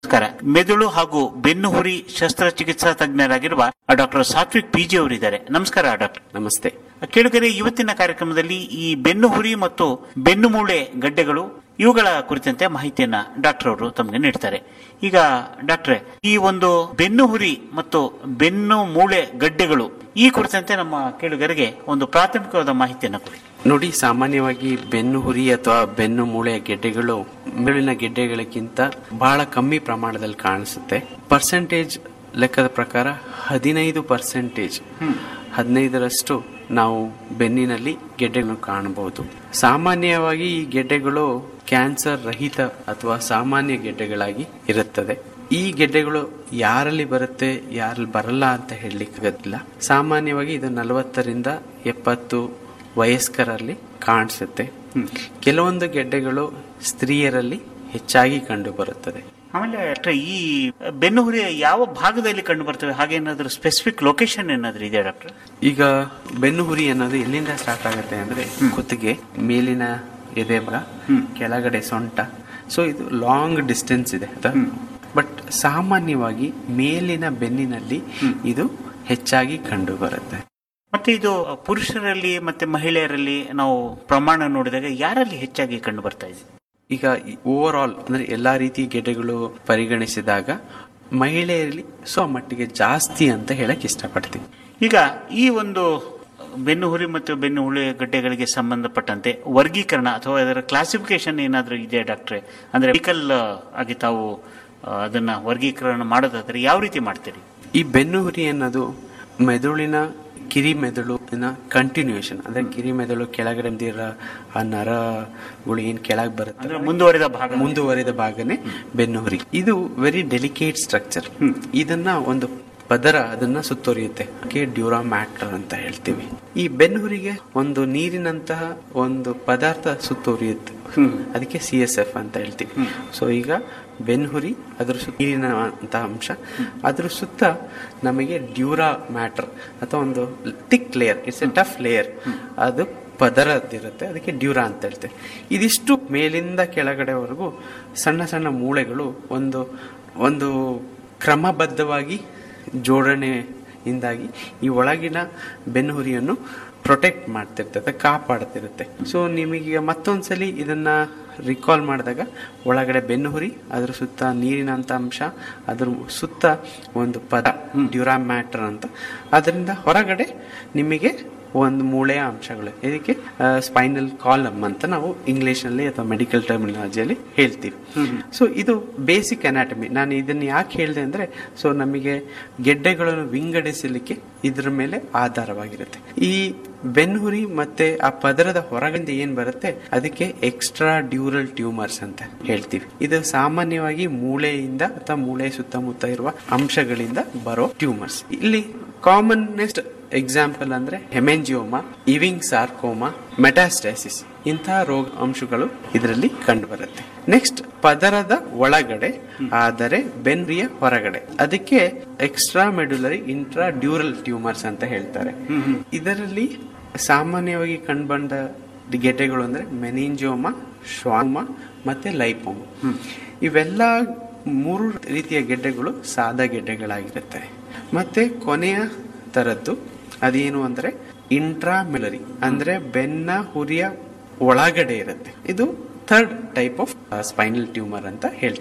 ನಮಸ್ಕಾರ ಮೆದುಳು ಹಾಗೂ ಬೆನ್ನು ಹುರಿ ಶಸ್ತ್ರಚಿಕಿತ್ಸಾ ತಜ್ಞರಾಗಿರುವ ಡಾಕ್ಟರ್ ಸಾತ್ವಿಕ್ ಪಿಜಿ ಅವರಿದ್ದಾರೆ ನಮಸ್ಕಾರ ಡಾಕ್ಟರ್ ನಮಸ್ತೆ ಕೇಳುಗರೆ ಇವತ್ತಿನ ಕಾರ್ಯಕ್ರಮದಲ್ಲಿ ಈ ಬೆನ್ನು ಹುರಿ ಮತ್ತು ಬೆನ್ನು ಮೂಳೆ ಗಡ್ಡೆಗಳು ಇವುಗಳ ಕುರಿತಂತೆ ಮಾಹಿತಿಯನ್ನ ಡಾಕ್ಟರ್ ಅವರು ತಮಗೆ ನೀಡ್ತಾರೆ ಈಗ ಡಾಕ್ಟ್ರೆ ಈ ಒಂದು ಬೆನ್ನು ಹುರಿ ಮತ್ತು ಬೆನ್ನು ಮೂಳೆ ಗಡ್ಡೆಗಳು ಈ ಕುರಿತಂತೆ ನಮ್ಮ ಕೇಳುಗರಿಗೆ ಒಂದು ಪ್ರಾಥಮಿಕವಾದ ಮಾಹಿತಿಯನ್ನು ಕೊಡಿ ನೋಡಿ ಸಾಮಾನ್ಯವಾಗಿ ಬೆನ್ನು ಹುರಿ ಅಥವಾ ಬೆನ್ನು ಮೂಳೆ ಗೆಡ್ಡೆಗಳು ಮೆದುಳಿನ ಗೆಡ್ಡೆಗಳಿಗಿಂತ ಬಹಳ ಕಮ್ಮಿ ಪ್ರಮಾಣದಲ್ಲಿ ಕಾಣಿಸುತ್ತೆ ಪರ್ಸೆಂಟೇಜ್ ಲೆಕ್ಕದ ಪ್ರಕಾರ ಹದಿನೈದು ಪರ್ಸೆಂಟೇಜ್ ಹದಿನೈದರಷ್ಟು ನಾವು ಬೆನ್ನಿನಲ್ಲಿ ಗೆಡ್ಡೆಗಳನ್ನು ಕಾಣಬಹುದು ಸಾಮಾನ್ಯವಾಗಿ ಈ ಗೆಡ್ಡೆಗಳು ಕ್ಯಾನ್ಸರ್ ರಹಿತ ಅಥವಾ ಸಾಮಾನ್ಯ ಗೆಡ್ಡೆಗಳಾಗಿ ಇರುತ್ತದೆ ಈ ಗೆಡ್ಡೆಗಳು ಯಾರಲ್ಲಿ ಬರುತ್ತೆ ಯಾರಲ್ಲಿ ಬರಲ್ಲ ಅಂತ ಹೇಳಲಿಕ್ಕಾಗತ್ತಿಲ್ಲ ಸಾಮಾನ್ಯವಾಗಿ ಇದು ನಲವತ್ತರಿಂದ ಎಪ್ಪತ್ತು ವಯಸ್ಕರಲ್ಲಿ ಕಾಣಿಸುತ್ತೆ ಕೆಲವೊಂದು ಗೆಡ್ಡೆಗಳು ಸ್ತ್ರೀಯರಲ್ಲಿ ಹೆಚ್ಚಾಗಿ ಕಂಡು ಬರುತ್ತದೆ ಆಮೇಲೆ ಡಾಕ್ಟ್ರೆ ಈ ಬೆನ್ನು ಹುರಿ ಯಾವ ಭಾಗದಲ್ಲಿ ಕಂಡು ಬರ್ತವೆ ಹಾಗೆ ಏನಾದರೂ ಸ್ಪೆಸಿಫಿಕ್ ಲೊಕೇಶನ್ ಏನಾದರೂ ಇದೆಯಾ ಡಾಕ್ಟರ್ ಈಗ ಬೆನ್ನು ಹುರಿ ಅನ್ನೋದು ಎಲ್ಲಿಂದ ಸ್ಟಾರ್ಟ್ ಆಗುತ್ತೆ ಅಂದ್ರೆ ಕುತ್ತಿಗೆ ಮೇಲಿನ ಎದೆ ಭಾಗ ಕೆಳಗಡೆ ಸೊಂಟ ಸೊ ಇದು ಲಾಂಗ್ ಡಿಸ್ಟೆನ್ಸ್ ಇದೆ ಬಟ್ ಸಾಮಾನ್ಯವಾಗಿ ಮೇಲಿನ ಬೆನ್ನಿನಲ್ಲಿ ಇದು ಹೆಚ್ಚಾಗಿ ಕಂಡು ಬರುತ್ತೆ ಮತ್ತೆ ಇದು ಪುರುಷರಲ್ಲಿ ಮತ್ತೆ ಮಹಿಳೆಯರಲ್ಲಿ ನಾವು ಪ್ರಮಾಣ ನೋಡಿದಾಗ ಯಾರಲ್ಲಿ ಹೆಚ್ಚಾಗಿ ಕಂಡು ಬರ್ತಾ ಇದೆ ಈಗ ಓವರ್ ಆಲ್ ಅಂದ್ರೆ ಎಲ್ಲಾ ರೀತಿ ಗೆಡ್ಡೆಗಳು ಪರಿಗಣಿಸಿದಾಗ ಮಹಿಳೆಯರಲ್ಲಿ ಸೊ ಮಟ್ಟಿಗೆ ಜಾಸ್ತಿ ಅಂತ ಹೇಳಕ್ ಇಷ್ಟಪಡ್ತೀನಿ ಈಗ ಈ ಒಂದು ಬೆನ್ನು ಹುರಿ ಮತ್ತು ಬೆನ್ನು ಹುಳಿ ಗಡ್ಡೆಗಳಿಗೆ ಸಂಬಂಧಪಟ್ಟಂತೆ ವರ್ಗೀಕರಣ ಅಥವಾ ಅದರ ಕ್ಲಾಸಿಫಿಕೇಶನ್ ಏನಾದರೂ ಇದೆಯಾ ಡಾಕ್ಟ್ರೆ ಅಂದ್ರೆ ಮೆಡಿಕಲ್ ಆಗಿ ತಾವು ಆ, ಅದನ್ನ ವರ್ಗೀಕರಣ ಮಾಡೋದಾದ್ರೆ ಯಾವ ರೀತಿ ಮಾಡ್ತೀರಿ ಈ ಬೆನ್ನು ಹುರಿ ಅನ್ನೋದು ಮೆದುಳಿನ ಕಿರಿ ಮೆದುಳಿನ ಕಂಟಿನ್ಯೂಷನ್ ಅಂದ್ರೆ ಕಿರಿ ಮೆದುಳು ಕೆಳಗಡೆ ಇರೋ ಆ ನರಗಳು ಏನ್ ಕೆಳಗೆ ಬರುತ್ತೆ ಅಂದ್ರೆ ಮುಂದುವರಿದ ಭಾಗ ಮುಂದುವರಿದ ಭಾಗನೇ ಬೆನ್ನು ಹುರಿ ಇದು ವೆರಿ ಡೆಲಿಕೇಟ್ ಸ್ಟ್ರಕ್ಚರ್ ಇದನ್ನ ಒಂದು ಪದರ ಅದನ್ನ ಸುತ್ತುವರಿಯುತ್ತೆ ಅದಕ್ಕೆ ಡ್ಯೂರಾ ಮ್ಯಾಟರ್ ಅಂತ ಹೇಳ್ತೀವಿ ಈ ಬೆನ್ನುಹುರಿಗೆ ಒಂದು ನೀರಿನಂತಹ ಒಂದು ಪದಾರ್ಥ ಸುತ್ತುವರಿಯುತ್ತೆ ಅದಕ್ಕೆ ಸಿ ಎಸ್ ಎಫ್ ಅಂತ ಹೇಳ್ತೀವಿ ಸೊ ಈಗ ಬೆನ್ಹುರಿ ಅದ್ರ ಸುತ್ತ ನೀರಿನ ಅಂತ ಅಂಶ ಅದ್ರ ಸುತ್ತ ನಮಗೆ ಡ್ಯೂರಾ ಮ್ಯಾಟರ್ ಅಥವಾ ಒಂದು thick layer it's a tough layer ಅದು ಪದರದಿರುತ್ತೆ ಅದಕ್ಕೆ ಡ್ಯೂರಾ ಅಂತ ಹೇಳ್ತೇವೆ ಇದಿಷ್ಟು ಮೇಲಿಂದ ಕೆಳಗಡೆವರೆಗೂ ಸಣ್ಣ ಸಣ್ಣ ಮೂಳೆಗಳು ಒಂದು ಒಂದು ಕ್ರಮಬದ್ಧವಾಗಿ ಜೋಡಣೆಯಿಂದಾಗಿ ಈ ಒಳಗಿನ ಬೆನ್ನುಹುರಿಯನ್ನು ಪ್ರೊಟೆಕ್ಟ್ ಮಾಡ್ತಿರ್ತದೆ ಕಾಪಾಡ್ತಿರುತ್ತೆ ಸೊ ನಿಮಗೀಗ ಮತ್ತೊಂದ್ಸಲಿ ಇದನ್ನ ರಿಕಾಲ್ ಮಾಡಿದಾಗ ಒಳಗಡೆ ಬೆನ್ನುಹುರಿ ಅದ್ರ ಸುತ್ತ ನೀರಿನಂತ ಅಂಶ ಅದ್ರ ಸುತ್ತ ಒಂದು ಪದ ಡ್ಯೂರಾ ಮ್ಯಾಟರ್ ಅಂತ ಅದರಿಂದ ಹೊರಗಡೆ ನಿಮಗೆ ಒಂದು ಮೂಳೆಯ ಅಂಶಗಳು ಇದಕ್ಕೆ ಸ್ಪೈನಲ್ ಕಾಲಮ್ ಅಂತ ನಾವು ಇಂಗ್ಲಿಷ್ ನಲ್ಲಿ ಅಥವಾ ಮೆಡಿಕಲ್ ಟರ್ಮಿನಾಲಜಿಯಲ್ಲಿ ಹೇಳ್ತೀವಿ ಸೊ ಇದು ಬೇಸಿಕ್ ಅನಾಟಮಿ ನಾನು ಇದನ್ನ ಯಾಕೆ ಹೇಳಿದೆ ಅಂದ್ರೆ ಸೊ ನಮಗೆ ಗೆಡ್ಡೆಗಳನ್ನು ವಿಂಗಡಿಸಲಿಕ್ಕೆ ಇದ್ರ ಮೇಲೆ ಆಧಾರವಾಗಿರುತ್ತೆ ಈ ಬೆನ್ಹುರಿ ಮತ್ತೆ ಆ ಪದರದ ಹೊರಗಿಂದ ಏನ್ ಬರುತ್ತೆ ಅದಕ್ಕೆ ಎಕ್ಸ್ಟ್ರಾ ಡ್ಯೂರಲ್ ಟ್ಯೂಮರ್ಸ್ ಅಂತ ಹೇಳ್ತೀವಿ ಇದು ಸಾಮಾನ್ಯವಾಗಿ ಮೂಳೆಯಿಂದ ಅಥವಾ ಮೂಳೆ ಸುತ್ತಮುತ್ತ ಇರುವ ಅಂಶಗಳಿಂದ ಬರೋ ಟ್ಯೂಮರ್ಸ್ ಇಲ್ಲಿ ಕಾಮನ್ನೆಸ್ಟ್ ಎಕ್ಸಾಂಪಲ್ ಅಂದ್ರೆ ಹೆಮೆಂಜಿಯೋಮಾ ಇವಿಂಗ್ ಸಾರ್ಕೋಮಾ ಮೆಟಾಸ್ಟೈಸಿಸ್ ಇಂತಹ ರೋಗ ಅಂಶಗಳು ಇದರಲ್ಲಿ ಕಂಡು ಬರುತ್ತೆ ನೆಕ್ಸ್ಟ್ ಪದರದ ಒಳಗಡೆ ಆದರೆ ಬೆನ್ರಿಯ ಹೊರಗಡೆ ಅದಕ್ಕೆ extra medullary intra dural tumours ಅಂತ ಹೇಳ್ತಾರೆ ಇದರಲ್ಲಿ ಸಾಮಾನ್ಯವಾಗಿ ಕಂಡುಬಂದ ಗೆಡ್ಡೆಗಳು ಅಂದ್ರೆ ಮೆನಿಂಜಿಯೋಮಾ ಶ್ವಾಮಾ ಮತ್ತೆ ಲೈಪೋಮ ಇವೆಲ್ಲ ಮೂರು ರೀತಿಯ ಗೆಡ್ಡೆಗಳು ಸಾದಾ ಗೆಡ್ಡೆಗಳಾಗಿರುತ್ತವೆ ಮತ್ತೆ ಕೊನೆಯ ತರದ್ದು ಅದೇನು ಅಂದ್ರೆ ಇಂಟ್ರಾಮೆಲರಿ ಅಂದ್ರೆ ಬೆನ್ನ ಹುರಿಯ ಒಳಗಡೆ ಇರುತ್ತೆ ಇದು third type of spinal tumour ಅಂತ ಹೇಳ್ತಾರೆ